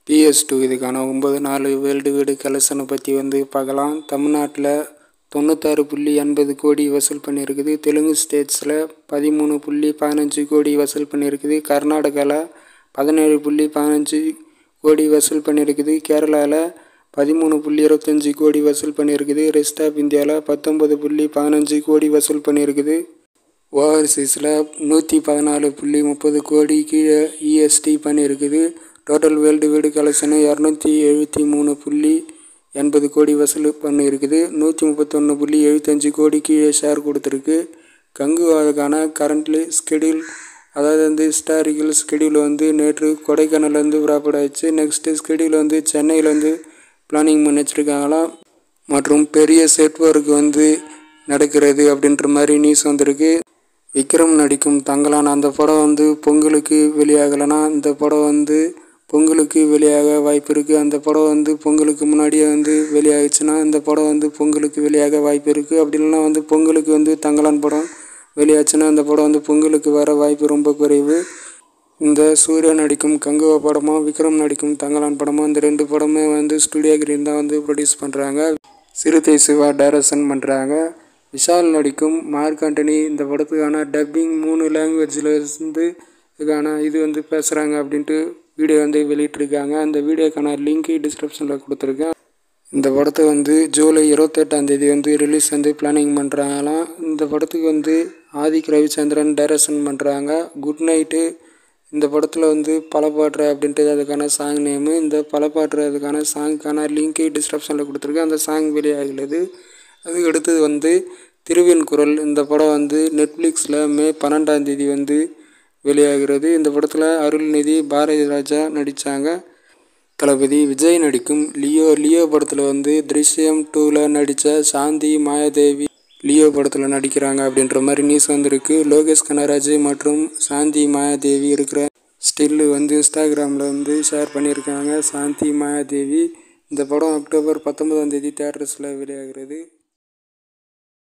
PS two இதுக்கான ஒம்பது நாலு வேர்ல்டு வீடு கலெக்ஷனை பற்றி வந்து பார்க்கலாம் தமிழ்நாட்டில் தொண்ணூத்தாறு புள்ளி எண்பது கோடி வசூல் பண்ணியிருக்குது தெலுங்கு ஸ்டேட்ஸில் பதிமூணு புள்ளி பதினஞ்சு கோடி வசூல் பண்ணியிருக்குது கர்நாடகாவில் பதினேழு புள்ளி பதினஞ்சு கோடி வசூல் பண்ணியிருக்குது கேரளாவில் பதிமூணு புள்ளி இருபத்தஞ்சி கோடி வசூல் பண்ணியிருக்குது ரெஸ்ட் ஆஃப் இந்தியாவில் பத்தொம்பது புள்ளி பதினஞ்சு கோடி வசூல் பண்ணியிருக்குது ஓவர்சீஸில் நூற்றி பதினாலு புள்ளி முப்பது கோடி கீழே இஎஸ்டி பண்ணியிருக்குது டோட்டல் வேர்ல்டு வீடு கலெக்ஷனு இரநூத்தி எழுபத்தி மூணு புள்ளி எண்பது கோடி வசூல் பண்ணியிருக்குது நூற்றி முப்பத்தொன்று புள்ளி எழுபத்தஞ்சி கோடி கீழே ஷேர் கொடுத்துருக்கு கங்குவாவுக்கான கரண்ட்லி ஸ்கெடியூல் அதாவது வந்து ஹிஸ்டாரிக்கல் ஸ்கெடியூல் வந்து நேற்று கொடைக்கானல்லேருந்து ப்ராப்பர்ட் ஆயிடுச்சு நெக்ஸ்ட்டு ஸ்கெடியூல் வந்து சென்னையில் வந்து பிளானிங் பண்ணி வச்சுருக்காங்களாம் மற்றும் பெரிய செட் ஒர்க் வந்து நடக்கிறது அப்படின்ற மாதிரி நியூஸ் வந்திருக்கு விக்ரம் நடிக்கும் தங்கலான் அந்த படம் வந்து பொங்கலுக்கு வெளியாகலைன்னா இந்த படம் வந்து பொங்கலுக்கு வெளியாக வாய்ப்பு இருக்குது அந்த படம் வந்து பொங்கலுக்கு முன்னாடியே வந்து வெளியாகிடுச்சுன்னா இந்த படம் வந்து பொங்கலுக்கு வெளியாக வாய்ப்பு இருக்குது அப்படி இல்லைன்னா வந்து பொங்கலுக்கு வந்து தங்கலான் படம் வெளியாச்சுன்னா இந்த படம் வந்து பொங்கலுக்கு வர வாய்ப்பு ரொம்ப குறைவு இந்த சூர்யா நடிக்கும் கங்குவா படமும் விக்ரம் நடிக்கும் தங்கலான் படமும் இந்த ரெண்டு படமே வந்து ஸ்டுடியோ கிரீன் தான் வந்து ப்ரொடியூஸ் பண்ணுறாங்க சிறுத்தை சிவா டைரக்ஷன் பண்ணுறாங்க விஷால் நடிக்கும் மார்க் ஆண்டனி இந்த படத்துக்கான டப்பிங் மூணு லாங்குவேஜில் இருந்து இதுக்கான இது வந்து பேசுகிறாங்க அப்படின்ட்டு வீடியோ வந்து வெளியிட்டிருக்காங்க அந்த வீடியோக்கான லிங்க் டிஸ்கிரிப்ஷனில் கொடுத்துருக்கேன் இந்த படத்தை வந்து ஜூலை இருபத்தெட்டாம் தேதி வந்து ரிலீஸ் வந்து பிளானிங் பண்ணுறாங்களாம் இந்த படத்துக்கு வந்து ஆதிக் ரவிச்சந்திரன் டைரக்ஷன் பண்ணுறாங்க குட் நைட்டு இந்த படத்தில் வந்து பலப்பாட்டுற அப்படின்ட்டு அதுக்கான சாங் நேமு இந்த பலப்பாட்டுற அதுக்கான சாங்க்கான லிங்க்கு டிஸ்கிரிப்ஷனில் கொடுத்துருக்கேன் அந்த சாங் வெளியாகிறது அதுக்கு அடுத்தது வந்து திருவின் குரல் இந்த படம் வந்து நெட்ஃப்ளிக்ஸில் மே பன்னெண்டாம் தேதி வந்து வெளியாகிறது இந்த படத்தில் அருள்நிதி பாரதி ராஜா நடித்தாங்க தளபதி விஜய் நடிக்கும் லியோ லியோ படத்தில் வந்து திருஷ்யம் டூவில் நடித்த சாந்தி மாயாதேவி லியோ படத்தில் நடிக்கிறாங்க அப்படின்ற மாதிரி நியூஸ் வந்திருக்கு லோகேஷ் கனராஜ் மற்றும் சாந்தி மாயாதேவி இருக்கிற ஸ்டில்லு வந்து இன்ஸ்டாகிராமில் வந்து ஷேர் பண்ணியிருக்காங்க சாந்தி மாயாதேவி இந்த படம் அக்டோபர் பத்தொன்பதாம் தேதி தேட்டர்ஸில் வெளியாகிறது